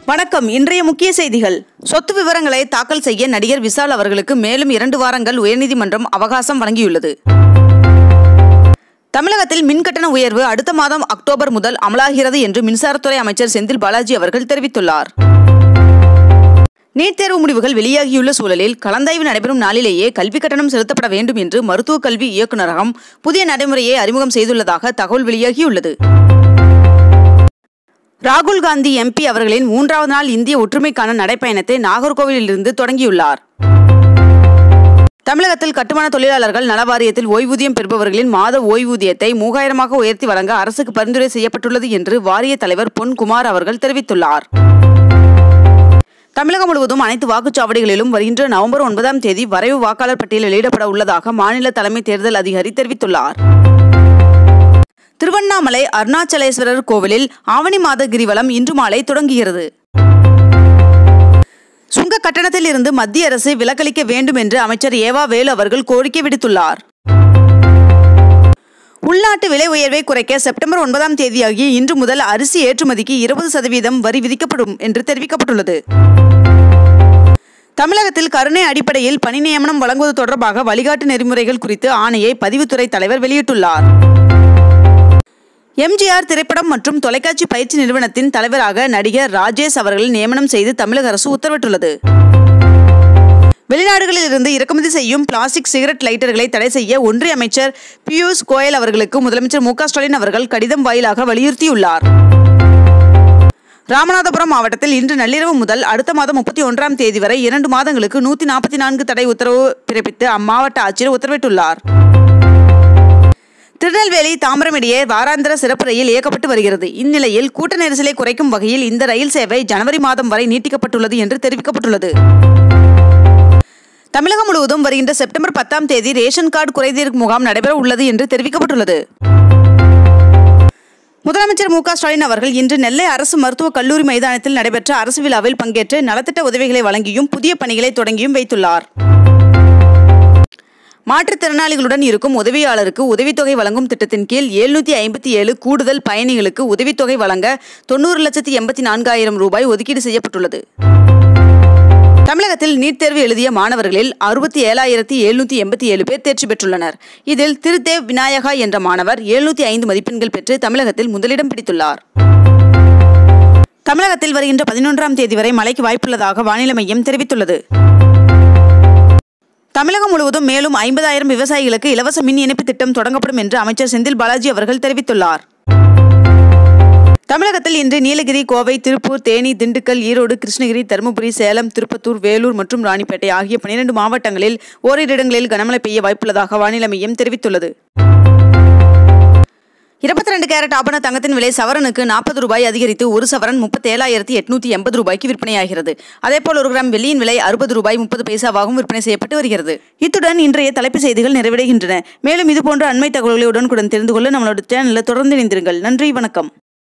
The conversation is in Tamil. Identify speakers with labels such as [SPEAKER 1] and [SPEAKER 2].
[SPEAKER 1] வணக்கம் இன்றைய முக்கிய செய்திகள் சொத்து விவரங்களை தாக்கல் செய்ய நடிகர் விஷால் அவர்களுக்கு மேலும் இரண்டு வாரங்கள் உயர்நீதிமன்றம் அவகாசம் வழங்கியுள்ளது தமிழகத்தில் மின்கட்டண உயர்வு அடுத்த மாதம் அக்டோபர் முதல் அமலாகிறது என்று மின்சாரத்துறை அமைச்சர் செந்தில் பாலாஜி அவர்கள் தெரிவித்துள்ளார் நீட் தேர்வு முடிவுகள் வெளியாகியுள்ள சூழலில் கலந்தாய்வு நடைபெறும் நாளிலேயே கல்வி கட்டணம் செலுத்தப்பட வேண்டும் என்று மருத்துவக் கல்வி இயக்குநரகம் புதிய நடைமுறையை அறிமுகம் செய்துள்ளதாக தகவல் வெளியாகியுள்ளது ராகுல் காந்தி எம்பி அவர்களின் மூன்றாவது நாள் இந்திய ஒற்றுமைக்கான நடைப்பயணத்தை நாகர்கோவிலிருந்து தொடங்கியுள்ளார் தமிழகத்தில் கட்டுமான தொழிலாளர்கள் நல வாரியத்தில் ஓய்வூதியம் பெறுபவர்களின் மாத ஓய்வூதியத்தை மூவாயிரமாக உயர்த்தி வழங்க அரசுக்கு பரிந்துரை செய்யப்பட்டுள்ளது என்று வாரிய தலைவர் பொன் குமார் அவர்கள் தெரிவித்துள்ளார் தமிழகம் முழுவதும் அனைத்து வாக்குச்சாவடிகளிலும் வருகின்ற நவம்பர் ஒன்பதாம் தேதி வரைவு வாக்காளர் பட்டியல் வெளியிடப்பட உள்ளதாக மாநில தலைமை தேர்தல் அதிகாரி தெரிவித்துள்ளார் திருவண்ணாமலை அருணாச்சலேஸ்வரர் கோவிலில் ஆவணி மாத கிரிவலம் இன்று மாலை தொடங்குகிறது சுங்க கட்டணத்தில் இருந்து மத்திய அரசு விலக்களிக்க வேண்டும் என்று அமைச்சர் ஏவா வேலு அவர்கள் கோரிக்கை விடுத்துள்ளார் உள்நாட்டு விலை உயர்வை குறைக்க செப்டம்பர் ஒன்பதாம் தேதியாகிய இன்று முதல் அரிசி ஏற்றுமதிக்கு இருபது சதவீதம் வரி விதிக்கப்படும் என்று தெரிவிக்கப்பட்டுள்ளது தமிழகத்தில் கருணை அடிப்படையில் பணி நியமனம் வழங்குவது தொடர்பாக வழிகாட்டு நெறிமுறைகள் குறித்து ஆணையை பதிவுத்துறை தலைவர் வெளியிட்டுள்ளார் எம்ஜிஆர் திரைப்படம் மற்றும் தொலைக்காட்சி பயிற்சி நிறுவனத்தின் தலைவராக நடிகர் ராஜேஷ் அவர்கள் நியமனம் செய்து தமிழக அரசு உத்தரவிட்டுள்ளது வெளிநாடுகளில் இருந்து இறக்குமதி செய்யும் பிளாஸ்டிக் சிகரெட் லைட்டர்களை தடை செய்ய ஒன்றிய அமைச்சர் பியூஷ் கோயல் அவர்களுக்கு முதலமைச்சர் மு ஸ்டாலின் அவர்கள் கடிதம் வாயிலாக வலியுறுத்தியுள்ளார் ராமநாதபுரம் மாவட்டத்தில் இன்று நள்ளிரவு முதல் அடுத்த மாதம் முப்பத்தி ஒன்றாம் தேதி வரை இரண்டு மாதங்களுக்கு நூற்றி நாற்பத்தி நான்கு தடை உத்தரவு பிறப்பித்து அம்மாவட்ட ஆட்சியர் உத்தரவிட்டுள்ளார் திருநெல்வேலி தாம்பரம் இடையே வாராந்திர சிறப்பு ரயில் இயக்கப்பட்டு வருகிறது இந்நிலையில் கூட்ட நெரிசலை குறைக்கும் வகையில் இந்த ரயில் சேவை ஜனவரி மாதம் வரை நீட்டிக்கப்பட்டுள்ளது என்று தெரிவிக்கப்பட்டுள்ளது தமிழகம் முழுவதும் வருகின்ற செப்டம்பர் பத்தாம் தேதி ரேஷன் கார்டு குறைதீர் முகாம் நடைபெற உள்ளது என்று தெரிவிக்கப்பட்டுள்ளது முதலமைச்சர் மு ஸ்டாலின் அவர்கள் இன்று நெல்லை அரசு மருத்துவக் கல்லூரி மைதானத்தில் நடைபெற்ற அரசு விழாவில் பங்கேற்று நலத்திட்ட உதவிகளை வழங்கியும் புதிய பணிகளை தொடங்கியும் வைத்துள்ளார் மாற்றுத்திறனாளிகளுடன் இருக்கும் உதவியாளருக்கு உதவித்தொகை வழங்கும் திட்டத்தின் கீழ் எழுநூத்தி ஐம்பத்தி ஏழு கூடுதல் பயணிகளுக்கு உதவித்தொகை வழங்க தொண்ணூறு லட்சத்தி எண்பத்தி நான்காயிரம் ரூபாய் ஒதுக்கீடு செய்யப்பட்டுள்ளது தமிழகத்தில் நீட் தேர்வு எழுதிய மாணவர்களில் அறுபத்தி ஏழாயிரத்தி எழுநூத்தி எண்பத்தி ஏழு பேர் தேர்ச்சி பெற்றுள்ளனர் இதில் திருத்தேவ் விநாயகா என்ற மாணவர் எழுநூத்தி ஐந்து மதிப்பெண்கள் பெற்று தமிழகத்தில் முதலிடம் பிடித்துள்ளார் தமிழகத்தில் வருகின்ற பதினொன்றாம் தேதி வரை மழைக்கு வாய்ப்புள்ளதாக வானிலை மையம் தெரிவித்துள்ளது தமிழகம் முழுவதும் மேலும் ஐம்பதாயிரம் விவசாயிகளுக்கு இலவச மின் இணைப்பு திட்டம் தொடங்கப்படும் என்று அமைச்சர் செந்தில் பாலாஜி அவர்கள் தெரிவித்துள்ளார் தமிழகத்தில் இன்று நீலகிரி கோவை திருப்பூர் தேனி திண்டுக்கல் ஈரோடு கிருஷ்ணகிரி தருமபுரி சேலம் திருப்பத்தூர் வேலூர் மற்றும் ராணிப்பேட்டை ஆகிய பனிரெண்டு மாவட்டங்களில் ஓரிரு இடங்களில் கனமழை பெய்ய வாய்ப்புள்ளதாக வானிலை மையம் தெரிவித்துள்ளது இருபத்தி ரெண்டு கேரட் ஆபண தங்கத்தின் விலை சவரனுக்கு நாற்பது ரூபாய் அதிகரித்து ஒரு சவரன் முப்பத்தி ஏழாயிரத்தி எட்நூத்தி எண்பது ரூபாய்க்கு விற்பனையாகிறது அதேபோல் ஒரு கிராம் வெள்ளியின் விலை அறுபது ரூபாய் முப்பது பைசாவாகவும் விற்பனை செய்யப்பட்டு வருகிறது இத்துடன் இன்றைய தலைப்பு செய்திகள் நிறைவடைகின்றன மேலும் இதுபோன்ற அண்மை தகவல்களை உடனுக்குடன் தெரிந்து கொள்ள நம்மளோட சேனலில் தொடர்ந்து இணைந்திருங்கள் நன்றி வணக்கம்